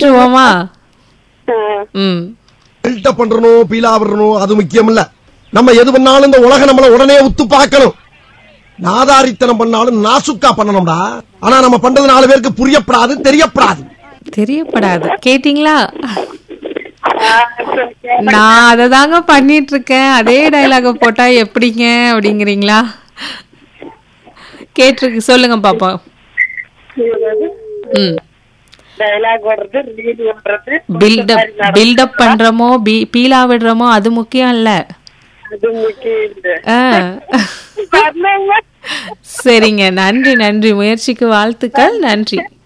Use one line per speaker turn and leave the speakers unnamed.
கேட்டுருவோமா
ஆ,
ம்
பில்டப் பண்றணும் பீலா விடணும் அது முக்கியம் இல்ல நம்ம எது பண்ணாலும் இந்த உலகம் நம்மள உடனே உத்து பார்க்கணும் நாதாரித்தனம் பண்ணாலும் நாசுக்கா பண்ணணும்டா ஆனா நம்ம பண்றது நாலு பேருக்கு புரியப்படாது தெரியப்படாது
தெரியப்படாது கேட்டிங்களா
ஆ, சரி.
நான் அதை தாங்க பண்ணிட்டு இருக்கேன் அதே டைலாக போட்டா எப்படிங்க அப்படிங்கிறீங்களா கேட்டிருக்கு சொல்லுங்க பாப்போம் ம்
டைலாக் ஓடுறது ரீல் ஓடுறது
பில்டப் பில்டப் பண்றோமோ பி- பீலா விடுறோமோ அது முக்கியம் இல்ல
அது முக்கியம் இல்ல.
ஆ.
பண்ணாங்க.
சரிங்க நன்றி நன்றி முயற்சிக்கு வாழ்த்துக்கள் நன்றி